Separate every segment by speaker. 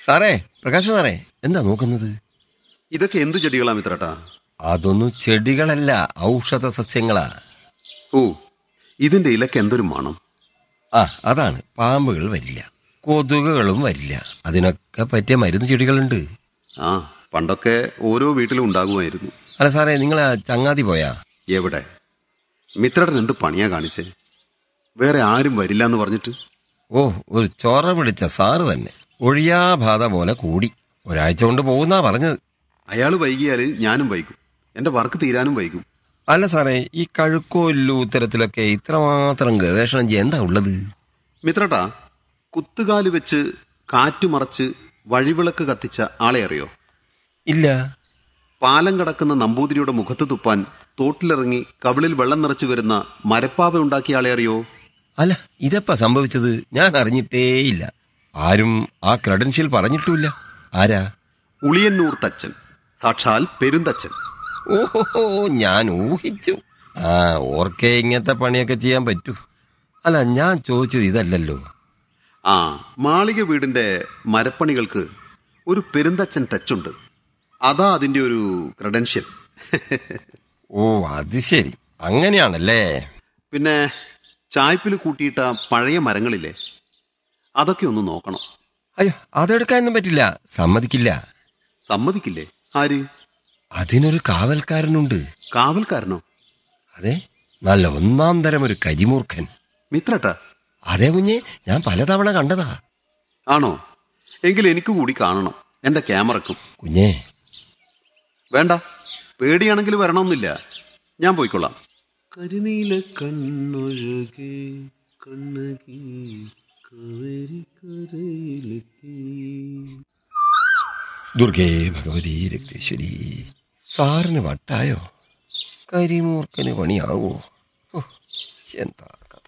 Speaker 1: സാറേ പ്രകാശ് സാറേ എന്താ നോക്കുന്നത്
Speaker 2: ഇതൊക്കെ എന്ത് ചെടികളാ മിത്രട്ടാ
Speaker 1: അതൊന്നും ചെടികളല്ല ഔഷധ സസ്യങ്ങളാ
Speaker 2: ഓ ഇതിന്റെ ഇലക്ക് എന്തൊരു മണം
Speaker 1: ആ അതാണ് പാമ്പുകൾ വരില്ല കൊതുകുകളും വരില്ല അതിനൊക്കെ പറ്റിയ മരുന്ന് ചെടികളുണ്ട്
Speaker 2: ആ പണ്ടൊക്കെ ഓരോ വീട്ടിലും ഉണ്ടാകുമായിരുന്നു
Speaker 1: അല്ല സാറേ നിങ്ങൾ ചങ്ങാതി പോയാ
Speaker 2: എവിടെ മിത്രടൻ എന്ത് പണിയാ കാണിച്ചേ വേറെ ആരും വരില്ല എന്ന് പറഞ്ഞിട്ട്
Speaker 1: ഓ ഒരു ചോറ പിടിച്ച സാറ് തന്നെ ഒഴിയാബാധ പോലെ കൂടി ഒരാഴ്ച കൊണ്ട് പോകുന്നാ പറഞ്ഞത്
Speaker 2: അയാൾ വൈകിയാല് ഞാനും വൈകും എന്റെ വർക്ക് തീരാനും വൈകും
Speaker 1: അല്ല സാറേ ഈ കഴുക്കോല്ലു ഉത്തരത്തിലൊക്കെ ഇത്രമാത്രം ഗവേഷണം ചെയ്യാൻ എന്താ ഉള്ളത്
Speaker 2: മിത്രട്ടാ കുത്തുകാല് വെച്ച് കാറ്റുമറച്ച് വഴിവിളക്ക് കത്തിച്ച ആളെ അറിയോ
Speaker 1: ഇല്ല
Speaker 2: പാലം കടക്കുന്ന നമ്പൂതിരിയുടെ മുഖത്ത് തുപ്പാൻ തോട്ടിലിറങ്ങി കവിളിൽ വെള്ളം നിറച്ചു വരുന്ന മരപ്പാവ ഉണ്ടാക്കിയ ആളെ അറിയോ
Speaker 1: അല്ല ഇതെപ്പാ സംഭവിച്ചത് ഞാൻ അറിഞ്ഞിട്ടേയില്ല ആരും ആ ക്രെഡൻഷ്യൽ പറഞ്ഞിട്ടുമില്ല ആരാ
Speaker 2: ഉളിയന്നൂർ തച്ചൻ സാക്ഷാൽ പെരുന്തച്ചൻ
Speaker 1: ഓഹോ ഞാൻ ഊഹിച്ചു ആ ഓർക്കേ ഇങ്ങനത്തെ പണിയൊക്കെ ചെയ്യാൻ പറ്റൂ അല്ല ഞാൻ ചോദിച്ചത് ഇതല്ലല്ലോ
Speaker 2: ആ മാളിക വീടിന്റെ മരപ്പണികൾക്ക് ഒരു പെരുന്തച്ചൻ ടച്ചുണ്ട് അതാ അതിന്റെ ഒരു ക്രെഡൻഷ്യൽ
Speaker 1: ഓ അത് ശരി അങ്ങനെയാണല്ലേ
Speaker 2: പിന്നെ ചായ്പിൽ കൂട്ടിയിട്ട പഴയ മരങ്ങളില്ലേ അതൊക്കെ ഒന്ന് നോക്കണം
Speaker 1: അയ്യോ അതെടുക്കാനൊന്നും പറ്റില്ല സമ്മതിക്കില്ല
Speaker 2: സമ്മതിക്കില്ലേ ആര്
Speaker 1: അതിനൊരു കാവൽക്കാരനുണ്ട്
Speaker 2: കാവൽക്കാരനോ
Speaker 1: അതെ നല്ല ഒന്നാം തരം ഒരു കരിമൂർഖൻ
Speaker 2: മിത്രട്ടാ
Speaker 1: അതേ കുഞ്ഞെ ഞാൻ പലതവണ കണ്ടതാ
Speaker 2: ആണോ എങ്കിൽ എനിക്ക് കൂടി കാണണം എന്റെ ക്യാമറക്കും
Speaker 1: കുഞ്ഞേ
Speaker 2: വേണ്ട പേടിയാണെങ്കിൽ വരണമെന്നില്ല ഞാൻ പോയിക്കൊള്ളാം കരിനീല കണ്ണൊഴുകെ കണ്ണകി കാവേരി കരയിലെത്തി
Speaker 1: ദുർഗേ ഭഗവതി രക്തേശ്വരി സാറിന് വട്ടായോ കരിമൂർഖന് പണിയാവോ ഹോ, എന്താ കഥ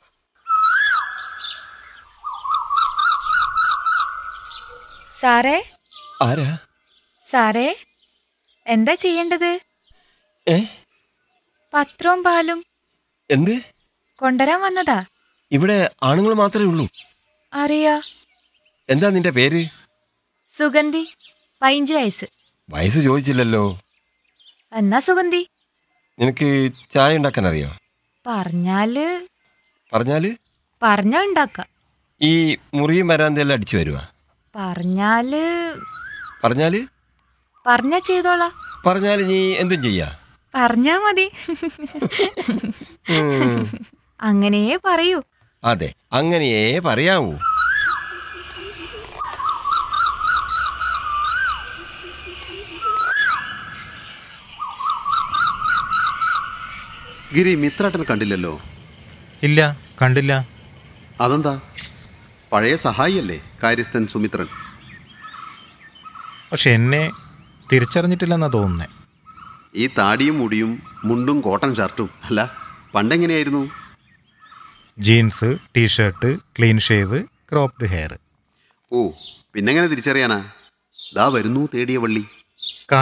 Speaker 3: സാറേ
Speaker 1: ആരാ
Speaker 3: സാറേ എന്താ ചെയ്യേണ്ടത്
Speaker 1: ഏ
Speaker 3: പത്രവും പാലും
Speaker 1: എന്ത്
Speaker 3: കൊണ്ടുവരാൻ വന്നതാ
Speaker 1: ഇവിടെ ആണുങ്ങൾ മാത്രമേ ഉള്ളൂ
Speaker 3: അറിയാ
Speaker 1: എന്താ നിന്റെ പേര്
Speaker 3: സുഗന്ധി പതിനഞ്ച് വയസ്സ്
Speaker 1: വയസ്സ് ചോദിച്ചില്ലല്ലോ
Speaker 3: എന്നാ സുഗന്ധി
Speaker 1: നിനക്ക് ചായ ഉണ്ടാക്കാൻ അറിയോ
Speaker 3: പറഞ്ഞാല്
Speaker 1: പറഞ്ഞാല്
Speaker 3: പറഞ്ഞാ ഉണ്ടാക്ക
Speaker 1: ഈ മുറിയും വരാന്തെല്ലാം അടിച്ചു വരുവാ
Speaker 3: പറഞ്ഞാല്
Speaker 1: പറഞ്ഞാല്
Speaker 3: പറഞ്ഞാ ചെയ്തോളാ
Speaker 1: പറഞ്ഞാല് നീ എന്തും ചെയ്യാ
Speaker 3: പറഞ്ഞാ മതി
Speaker 1: ഉം,
Speaker 3: അങ്ങനെയേ പറയൂ
Speaker 1: അതെ അങ്ങനെയേ പറയാവൂ
Speaker 2: ഗിരി മിത്രട്ടൻ കണ്ടില്ലല്ലോ
Speaker 4: ഇല്ല കണ്ടില്ല
Speaker 2: അതെന്താ പഴയ സഹായിയല്ലേ കാര്യസ്ഥൻ സുമിത്രൻ
Speaker 4: പക്ഷെ എന്നെ തിരിച്ചറിഞ്ഞിട്ടില്ലെന്നാ തോന്നുന്നേ
Speaker 2: ഈ താടിയും മുടിയും മുണ്ടും കോട്ടൺ ഷർട്ടും അല്ല പണ്ടെങ്ങനെയായിരുന്നു
Speaker 4: jeans T shirt clean shave cropped hair
Speaker 2: ഓ പിന്നെങ്ങനെ തിരിച്ചറിയാനാ ദാ വരുന്നു തേടിയ വള്ളി